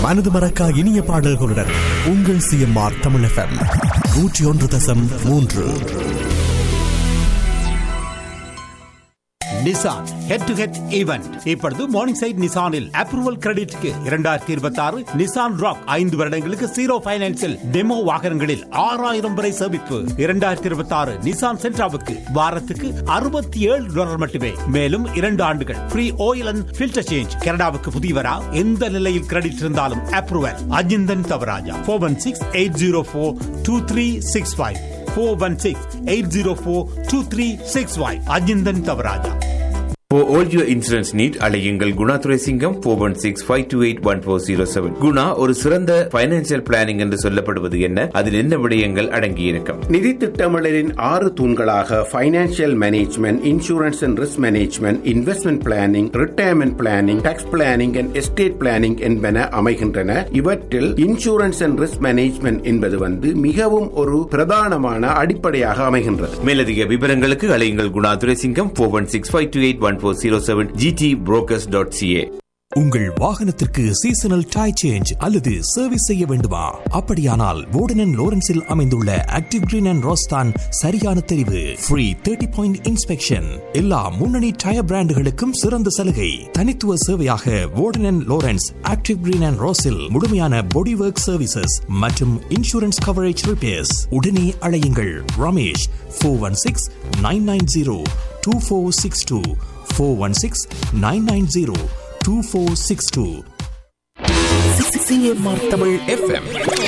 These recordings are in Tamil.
மனது மறக்கா இனிய பாடல்களுடன் உங்கள் சிஎம்ஆர் தமிழ் எஃப்எம் நூற்றி ஒன்று தசம் மூன்று Nissan head to head event இப்பொழுது மார்னிங் சைட் நிசானில் அப்ரூவல் கிரெடிட்க்கு இரண்டாயிரத்தி இருபத்தி ஆறு நிசான் ராக் ஐந்து வருடங்களுக்கு ஜீரோ பைனான்சில் டெமோ வாகனங்களில் ஆறாயிரம் வரை சேமிப்பு இரண்டாயிரத்தி இருபத்தி ஆறு நிசான் சென்ட்ராவுக்கு வாரத்துக்கு அறுபத்தி ஏழு டாலர் மட்டுமே மேலும் இரண்டு ஆண்டுகள் free oil and filter change கனடாவுக்கு புதியவரா எந்த நிலையில் கிரெடிட் இருந்தாலும் approval Ajinthan Thavarajah four one six eight zero four two three six five four one six eight zero four two three six five Ajinthan Thavarajah For all your insurance need, அலையுங்கள் Guna Thuraisingam four one six five two eight one four zero seven Guna ஒரு சிறந்த பைனான்சியல் பிளானிங் என்று சொல்லப்படுவது என்ன அதில் என்ன விடயங்கள் அடங்கியிருக்கும் நிதி திட்டமிடலின் ஆறு தூண்களாக financial management insurance and risk management investment planning retirement planning tax planning and estate planning என்பன அமைகின்றன இவற்றில் இன்சூரன்ஸ் அண்ட் ரிஸ்க் மேனேஜ்மெண்ட் என்பது வந்து மிகவும் ஒரு பிரதானமான அடிப்படையாக அமைகின்றது மேலதிக விவரங்களுக்கு அலையுங்கள் Guna Thuraisingam four one six five two eight one four zero seven GT brokers dot CA உங்கள் வாகனத்திற்கு சீசனல் டை சேஞ்ச் அல்லது சர்வீஸ் செய்ய வேண்டுமா அப்படியானால் வோர்டன் லோரன்ஸில் அமைந்துள்ள ஆக்டிவ் கிரீன் அண்ட் ரோஸ்தான் சரியான தெரிவு ஃப்ரீ தேர்ட்டி பாயிண்ட் இன்ஸ்பெக்ஷன் எல்லா முன்னணி டயர் பிராண்டுகளுக்கும் சிறந்த சலுகை தனித்துவ சேவையாக Warden Lawrence Active Green and ரோஸில் முழுமையான பாடி ஒர்க் சர்வீசஸ் மற்றும் இன்சூரன்ஸ் கவரேஜ் ரிப்பேர்ஸ் உடனே அழையுங்கள் Ramesh four one six nine nine zero two four six two four one six nine nine zero 2462 CMR Tamil FM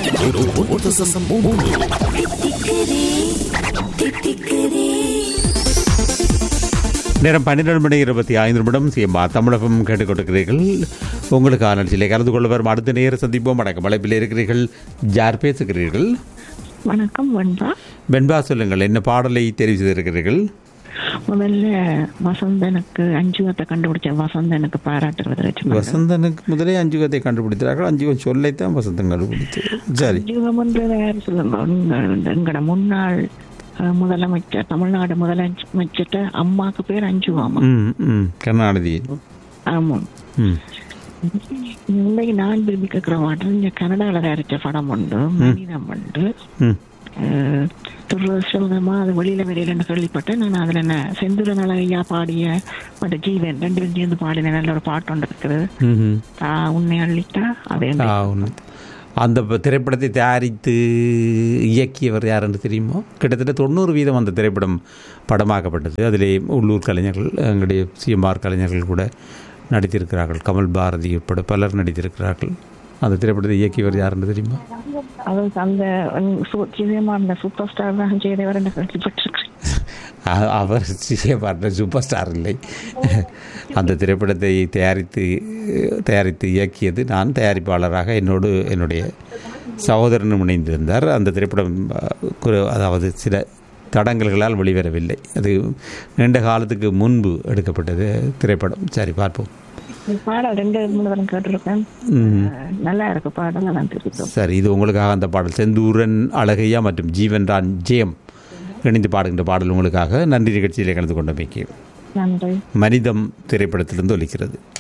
நேரம் பன்னிரண்டு மணி இருபத்தி ஐந்து நிமிடம் சிஎம்மா தமிழகம் கேட்டுக்கொண்டிருக்கிறீர்கள் உங்களுக்கான நிகழ்ச்சியிலே கலந்து கொள்ள வரும் அடுத்த நேர சந்திப்போம் வணக்கம் அழைப்பில் இருக்கிறீர்கள் யார் பேசுகிறீர்கள் வணக்கம் வன்பா வெண்பா சொல்லுங்கள் என்ன பாடலை தெரிவு செய்திருக்கிறீர்கள் முதல்ல வசந்தனுக்கு அஞ்சுகத்தை கண்டுபிடிச்ச வசந்தனுக்கு பாராட்டுறது வச்சு வசந்தனுக்கு முதலே அஞ்சுகத்தை கண்டுபிடித்தார்கள் அஞ்சுகம் சொல்லைத்தான் வசந்தம் கண்டுபிடித்து சரி அஞ்சுகம்ன்றது யார் சொல்லுங்க உங்க- எங்கட முன்னாள் அஹ், முதலமைச்சர் தமிழ்நாடு முதலமைச்சர் அம்மாக்கு பேர் அஞ்சுவாமா ம் ம் கருணாநிதி ஆமாம் ம் இன்னைக்கு நான் விரும்பி கேட்கிற மாட்டேன் இங்க கனடாவில் தயாரிச்ச படம் உண்டு மனிதம் உண்டு ம் அஹ், துரதிருஷ்டவசமா அது வெளியில வெளியிலன்னு கேள்விப்பட்டேன் நான் அதுல என்ன செந்துர நலையா பாடிய மற்ற ஜீவன் ரெண்டு பேரும் சேர்ந்து பாடின நல்ல ஒரு பாட்டு ஒன்று இருக்குது ம் தா உன்னை அள்ளிட்டா அதே ஆ, உண்மை. அந்த ப- திரைப்படத்தை தயாரித்து இயக்கியவர் யாருன்னு தெரியுமோ கிட்டத்தட்ட தொண்ணூறு வீதம் அந்த திரைப்படம் படமாக்கப்பட்டது அதிலே உள்ளூர் கலைஞர்கள் எங்களுடைய சிஎம்ஆர் கலைஞர்கள் கூட நடித்திருக்கிறார்கள் கமல் பாரதி உட்பட பலர் நடித்திருக்கிறார்கள் அந்த திரைப்படத்தை இயக்கியவர் யாருன்னு தெரியுமா அது அந்த சினிமா அந்த சூப்பர் ஸ்டார் தான் ஜெயதேவர் என்று கேள்விப்பட்டிருக்கிறேன் அ- அவர் சிஎம்ஆர் சூப்பர் ஸ்டார் இல்லை அந்த திரைப்படத்தை தயாரித்து தயாரித்து இயக்கியது நான் தயாரிப்பாளராக என்னோடு என்னுடைய சகோதரனும் இணைந்திருந்தார் அந்த திரைப்படம் அ, குறு- அதாவது சில தடங்கல்களால் வெளிவரவில்லை அது நீண்ட காலத்துக்கு முன்பு எடுக்கப்பட்டது திரைப்படம் சரி பார்ப்போம் இந்த பாடல் ரெண்டு மூணு தரம் கேட்டிருக்கேன் ம். அஹ் நல்லா இருக்கு பாடல் நான் தெரிவித்தோம் சரி இது உங்களுக்காக அந்த பாடல் செந்தூரன் அழகையா மற்றும் ஜீவன் ரான் ஜெயம் இணைந்து பாடுகின்ற பாடல் உங்களுக்காக நன்றி நிகழ்ச்சியில் கலந்து கொண்டமைக்கு நன்றி மனிதம் திரைப்படத்திலிருந்து ஒலிக்கிறது